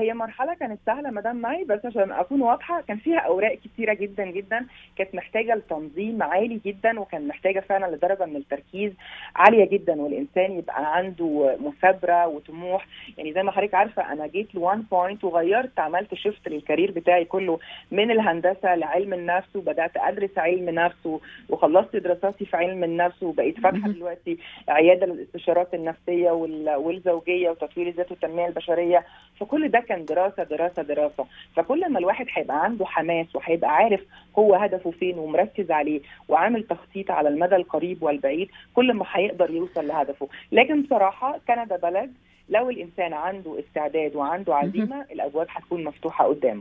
هي مرحله كانت سهله مدام معي بس عشان اكون واضحه كان فيها اوراق كتيره جدا جدا كانت محتاجه لتنظيم عالي جدا وكان محتاجه فعلا لدرجه من التركيز عاليه جدا والانسان يبقى عنده مثابره وطموح يعني زي ما حضرتك عارفه انا جيت لوان بوينت وغيرت عملت شيفت للكارير بتاعي كله من الهندسه لعلم النفس وبدات ادرس علم نفس وخلصت دراساتي في علم النفس وبقيت فاتحه دلوقتي عياده للاستشارات النفسيه والزوجيه وتطوير الذات والتنميه البشريه فكل ده كان دراسه دراسه دراسه فكل ما الواحد هيبقى عنده حماس وهيبقى عارف هو هدفه فين ومركز عليه وعامل تخطيط على المدى القريب والبعيد كل ما هيقدر يوصل لهدفه لكن بصراحه كندا بلد لو الانسان عنده استعداد وعنده عزيمه الابواب هتكون مفتوحه قدامه